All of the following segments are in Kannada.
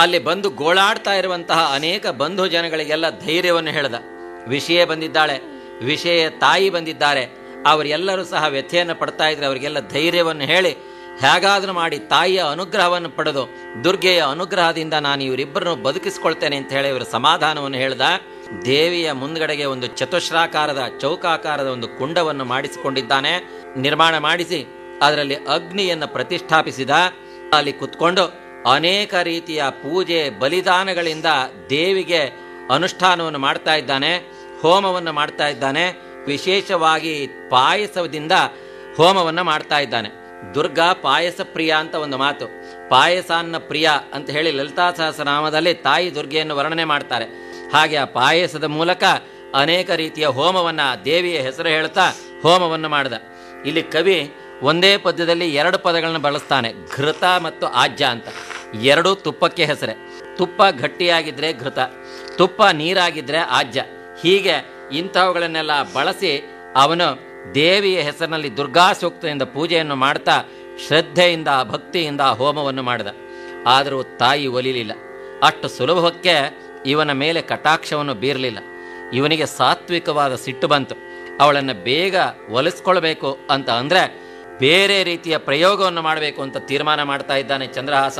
ಅಲ್ಲಿ ಬಂದು ಗೋಳಾಡ್ತಾ ಇರುವಂತಹ ಅನೇಕ ಬಂಧು ಜನಗಳಿಗೆಲ್ಲ ಧೈರ್ಯವನ್ನು ಹೇಳ್ದ ವಿಷಯ ಬಂದಿದ್ದಾಳೆ ವಿಷಯ ತಾಯಿ ಬಂದಿದ್ದಾರೆ ಅವರೆಲ್ಲರೂ ಸಹ ವ್ಯಥೆಯನ್ನು ಪಡ್ತಾ ಇದ್ರೆ ಅವರಿಗೆಲ್ಲ ಧೈರ್ಯವನ್ನು ಹೇಳಿ ಹೇಗಾದ್ರೂ ಮಾಡಿ ತಾಯಿಯ ಅನುಗ್ರಹವನ್ನು ಪಡೆದು ದುರ್ಗೆಯ ಅನುಗ್ರಹದಿಂದ ನಾನು ಇವರಿಬ್ಬರನ್ನು ಬದುಕಿಸ್ಕೊಳ್ತೇನೆ ಅಂತ ಹೇಳಿ ಇವರ ಸಮಾಧಾನವನ್ನು ಹೇಳ್ದ ದೇವಿಯ ಮುಂದ್ಗಡೆಗೆ ಒಂದು ಚತುಶ್ರಾಕಾರದ ಚೌಕಾಕಾರದ ಒಂದು ಕುಂಡವನ್ನು ಮಾಡಿಸಿಕೊಂಡಿದ್ದಾನೆ ನಿರ್ಮಾಣ ಮಾಡಿಸಿ ಅದರಲ್ಲಿ ಅಗ್ನಿಯನ್ನು ಪ್ರತಿಷ್ಠಾಪಿಸಿದ ಅಲ್ಲಿ ಕುತ್ಕೊಂಡು ಅನೇಕ ರೀತಿಯ ಪೂಜೆ ಬಲಿದಾನಗಳಿಂದ ದೇವಿಗೆ ಅನುಷ್ಠಾನವನ್ನು ಮಾಡ್ತಾ ಇದ್ದಾನೆ ಹೋಮವನ್ನು ಮಾಡ್ತಾ ಇದ್ದಾನೆ ವಿಶೇಷವಾಗಿ ಪಾಯಸದಿಂದ ಹೋಮವನ್ನು ಮಾಡ್ತಾ ಇದ್ದಾನೆ ದುರ್ಗಾ ಪಾಯಸ ಪ್ರಿಯ ಅಂತ ಒಂದು ಮಾತು ಪಾಯಸಾನ್ನ ಪ್ರಿಯ ಅಂತ ಹೇಳಿ ಲಲಿತಾ ಸಹಸ್ರನಾಮದಲ್ಲಿ ತಾಯಿ ದುರ್ಗೆಯನ್ನು ವರ್ಣನೆ ಮಾಡ್ತಾರೆ ಹಾಗೆ ಆ ಪಾಯಸದ ಮೂಲಕ ಅನೇಕ ರೀತಿಯ ಹೋಮವನ್ನ ದೇವಿಯ ಹೆಸರು ಹೇಳ್ತಾ ಹೋಮವನ್ನು ಮಾಡಿದ ಇಲ್ಲಿ ಕವಿ ಒಂದೇ ಪದ್ಯದಲ್ಲಿ ಎರಡು ಪದಗಳನ್ನು ಬಳಸ್ತಾನೆ ಘೃತ ಮತ್ತು ಆಜ್ಯ ಅಂತ ಎರಡೂ ತುಪ್ಪಕ್ಕೆ ಹೆಸರೇ ತುಪ್ಪ ಗಟ್ಟಿಯಾಗಿದ್ರೆ ಘೃತ ತುಪ್ಪ ನೀರಾಗಿದ್ರೆ ಆಜ್ಯ ಹೀಗೆ ಇಂಥವುಗಳನ್ನೆಲ್ಲ ಬಳಸಿ ಅವನು ದೇವಿಯ ಹೆಸರಿನಲ್ಲಿ ದುರ್ಗಾ ಸೂಕ್ತದಿಂದ ಪೂಜೆಯನ್ನು ಮಾಡ್ತಾ ಶ್ರದ್ಧೆಯಿಂದ ಭಕ್ತಿಯಿಂದ ಹೋಮವನ್ನು ಮಾಡಿದ ಆದರೂ ತಾಯಿ ಒಲಿಲಿಲ್ಲ ಅಷ್ಟು ಸುಲಭಕ್ಕೆ ಇವನ ಮೇಲೆ ಕಟಾಕ್ಷವನ್ನು ಬೀರಲಿಲ್ಲ ಇವನಿಗೆ ಸಾತ್ವಿಕವಾದ ಸಿಟ್ಟು ಬಂತು ಅವಳನ್ನು ಬೇಗ ಒಲಿಸ್ಕೊಳ್ಬೇಕು ಅಂತ ಅಂದ್ರೆ ಬೇರೆ ರೀತಿಯ ಪ್ರಯೋಗವನ್ನು ಮಾಡಬೇಕು ಅಂತ ತೀರ್ಮಾನ ಮಾಡ್ತಾ ಇದ್ದಾನೆ ಚಂದ್ರಹಾಸ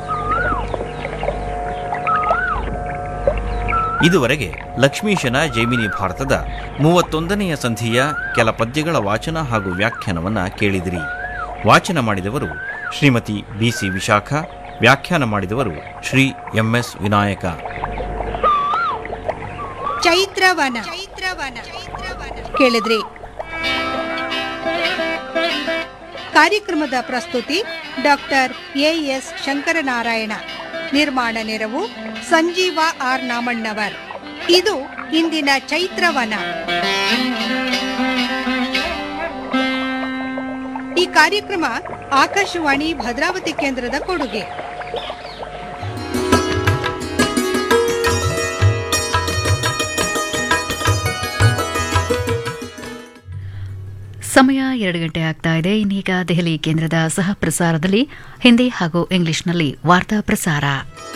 ಇದುವರೆಗೆ ಲಕ್ಷ್ಮೀಶನ ಜೈಮಿನಿ ಭಾರತದ ಮೂವತ್ತೊಂದನೆಯ ಸಂಧಿಯ ಕೆಲ ಪದ್ಯಗಳ ವಾಚನ ಹಾಗೂ ವ್ಯಾಖ್ಯಾನವನ್ನ ಕೇಳಿದಿರಿ ವಾಚನ ಮಾಡಿದವರು ಶ್ರೀಮತಿ ಬಿಸಿ ವಿಶಾಖ ವ್ಯಾಖ್ಯಾನ ಮಾಡಿದವರು ಶ್ರೀ ಎಂಎಸ್ ವಿನಾಯಕ ಚೈತ್ರವನ ಚೈತ್ರವನ ಕೇಳಿದ್ರಿ ಕಾರ್ಯಕ್ರಮದ ಪ್ರಸ್ತುತಿ ಡಾಕ್ಟರ್ ಎ ಎಸ್ ಶಂಕರನಾರಾಯಣ ನಿರ್ಮಾಣ ನೆರವು ಸಂಜೀವ ಆರ್ ನಾಮಣ್ಣವರ್ ಇದು ಇಂದಿನ ಚೈತ್ರವನ ಈ ಕಾರ್ಯಕ್ರಮ ಆಕಾಶವಾಣಿ ಭದ್ರಾವತಿ ಕೇಂದ್ರದ ಕೊಡುಗೆ ಸಮಯ ಎರಡು ಗಂಟೆ ಆಗ್ತಾ ಇದೆ ಇನ್ನೀಗ ದೆಹಲಿ ಕೇಂದ್ರದ ಸಹ ಪ್ರಸಾರದಲ್ಲಿ ಹಿಂದಿ ಹಾಗೂ ಇಂಗ್ಲಿಷ್ನಲ್ಲಿ ವಾರ್ತಾ ಪ್ರಸಾರ